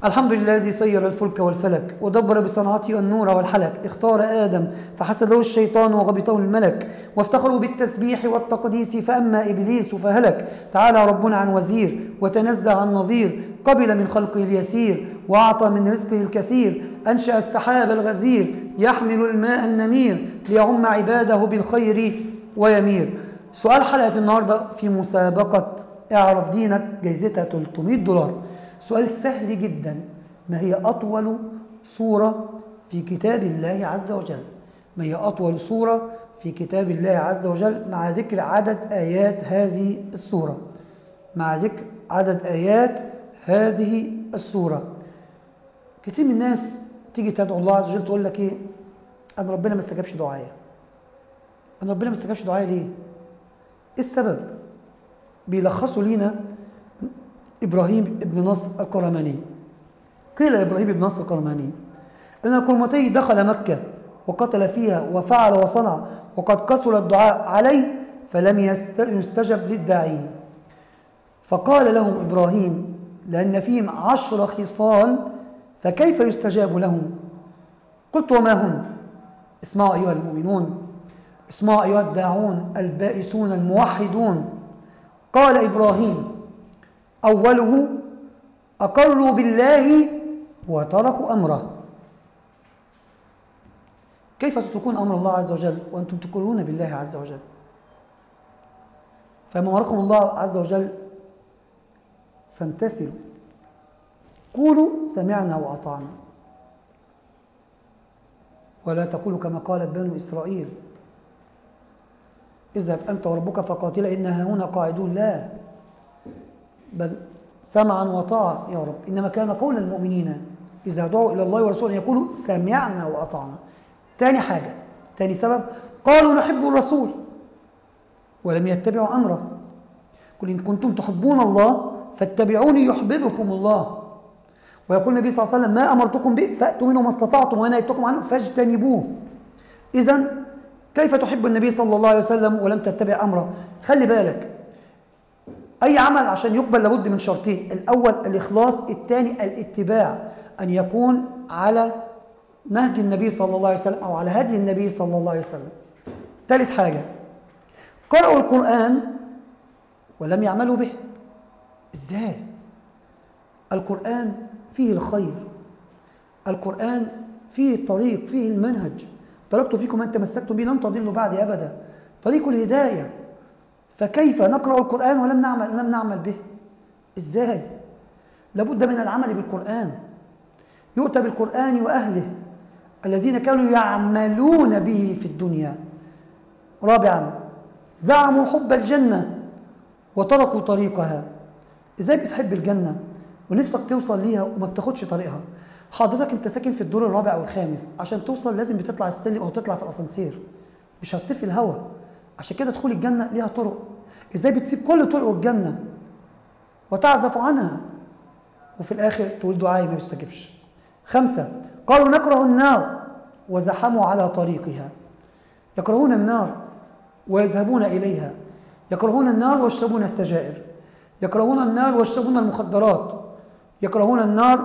الحمد لله الذي سير الفلك والفلك ودبر بصنعته النور والحلك اختار آدم فحسده الشيطان وغبطه الملك وافتخروا بالتسبيح والتقديس فأما إبليس فهلك تعالى ربنا عن وزير وتنزع عن نظير قبل من خلقه اليسير وأعطى من رزقه الكثير أنشأ السحاب الغزير يحمل الماء النمير ليعم عباده بالخير ويمير سؤال حلقة النهاردة في مسابقة اعرف دينك جايزتها 300 دولار سؤال سهل جدا ما هي أطول سورة في كتاب الله عز وجل ما هي أطول سورة في كتاب الله عز وجل مع ذكر عدد آيات هذه السورة مع ذكر عدد آيات هذه السورة كتير من الناس تيجي تدعو الله عز وجل تقول لك ايه انا ربنا ما استجابش دعائي انا ربنا ما استجابش دعائي ليه ايه السبب بيلخصوا لينا ابراهيم ابن نصر القرماني قيل ابراهيم ابن نصر القرماني ان القرمطي دخل مكه وقتل فيها وفعل وصنع وقد كثر الدعاء عليه فلم يستجب للداعين فقال لهم ابراهيم لان فيهم عشر خصال فكيف يستجاب لهم قلت وما هم اسمعوا ايها المؤمنون اسمعوا ايها الداعون البائسون الموحدون قال ابراهيم اوله اقروا بالله وتركوا امره كيف تتركون امر الله عز وجل وانتم تقرون بالله عز وجل فما امركم الله عز وجل فامتثلوا قولوا سمعنا واطعنا ولا تقولوا كما قالت بنو اسرائيل اذهب انت وربك فقاتلا انها هنا قاعدون لا بل سمعا وطاعة يا رب إنما كان قول المؤمنين إذا دعوا إلى الله ورسوله أن يقولوا سمعنا وأطعنا تاني حاجة تاني سبب قالوا نحب الرسول ولم يتبعوا أمره قل إن كنتم تحبون الله فاتبعوني يحببكم الله ويقول النبي صلى الله عليه وسلم ما أمرتكم به فأتوا منه ما استطعتم وأنا نهيتكم عنه فاجتنبوه إذا كيف تحب النبي صلى الله عليه وسلم ولم تتبع أمره خلي بالك أي عمل عشان يقبل لابد من شرطين الأول الإخلاص الثاني الاتباع أن يكون على نهج النبي صلى الله عليه وسلم أو على هدي النبي صلى الله عليه وسلم ثالث حاجة قرأوا القرآن ولم يعملوا به إزاي؟ القرآن فيه الخير القرآن فيه الطريق فيه المنهج طلبت فيكم أن تمسكتم به لن تضلوا بعدي أبدا طريق الهداية فكيف نقرأ القرآن ولم نعمل لم نعمل به؟ ازاي؟ لابد من العمل بالقرآن يؤتى بالقرآن وأهله الذين كانوا يعملون به في الدنيا رابعا زعموا حب الجنة وتركوا طريقها ازاي بتحب الجنة ونفسك توصل ليها وما بتاخدش طريقها حضرتك انت ساكن في الدور الرابع او الخامس عشان توصل لازم بتطلع السلم او تطلع في الاسانسير مش هتطفي الهواء عشان كده دخول الجنة ليها طرق ازاي بتسيب كل طرق الجنة وتعزف عنها وفي الآخر تقول دعائي ما بيستجبش خمسة قالوا نكره النار وزحموا على طريقها يكرهون النار ويذهبون إليها يكرهون النار ويشربون السجائر يكرهون النار ويشربون المخدرات يكرهون النار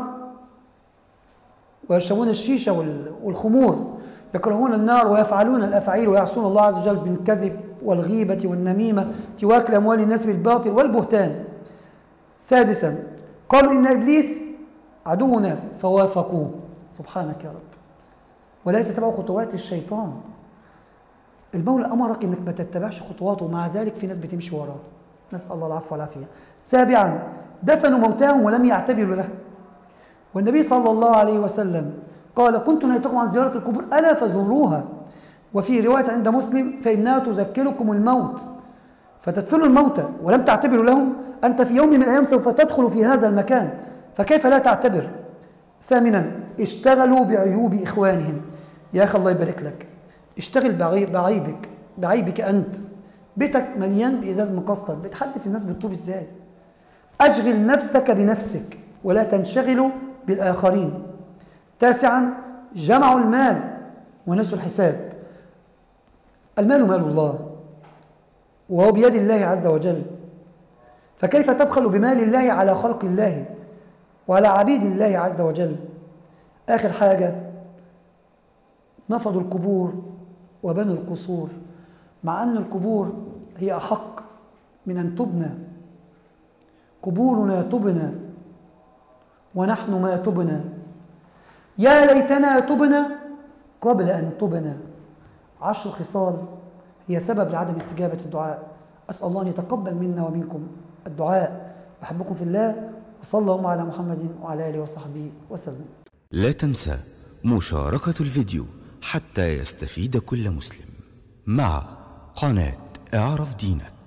ويشربون الشيشة والخمور يكرهون النار ويفعلون الافاعيل ويعصون الله عز وجل بالكذب والغيبه والنميمه واكل اموال الناس بالباطل والبهتان سادسا قالوا ان ابليس عدونا فوافقوه سبحانك يا رب ولا تتبعوا خطوات الشيطان المولى امرك انك ما تتبعش خطواته ومع ذلك في ناس بتمشي وراه نسال الله العفو والعافيه سابعا دفنوا موتاهم ولم يعتبروا له والنبي صلى الله عليه وسلم قال كنت نهيتكم عن زيارة القبور ألا فزوروها وفي رواية عند مسلم فإنها تذكركم الموت فتدفنوا الموتى ولم تعتبروا لهم أنت في يوم من الأيام سوف تدخل في هذا المكان فكيف لا تعتبر ثامنا اشتغلوا بعيوب إخوانهم يا أخي الله يبارك لك اشتغل بعيبك بعيبك أنت بيتك مليان بإزاز مكسر بتحدث الناس بالطوب إزاي أشغل نفسك بنفسك ولا تنشغلوا بالآخرين تاسعا جمعوا المال ونسوا الحساب المال مال الله وهو بيد الله عز وجل فكيف تبخل بمال الله على خلق الله وعلى عبيد الله عز وجل آخر حاجة نفضوا القبور وبنوا القصور مع أن القبور هي أحق من أن تبنى قبورنا تبنى ونحن ما تبنى يا ليتنا تبنى قبل أن تبنى عشر خصال هي سبب لعدم استجابة الدعاء أسأل الله أن يتقبل منا ومنكم الدعاء بحبكم في الله وصلى اللهم على محمد وعلى آله وصحبه وسلم لا تنسى مشاركة الفيديو حتى يستفيد كل مسلم مع قناة اعرف دينك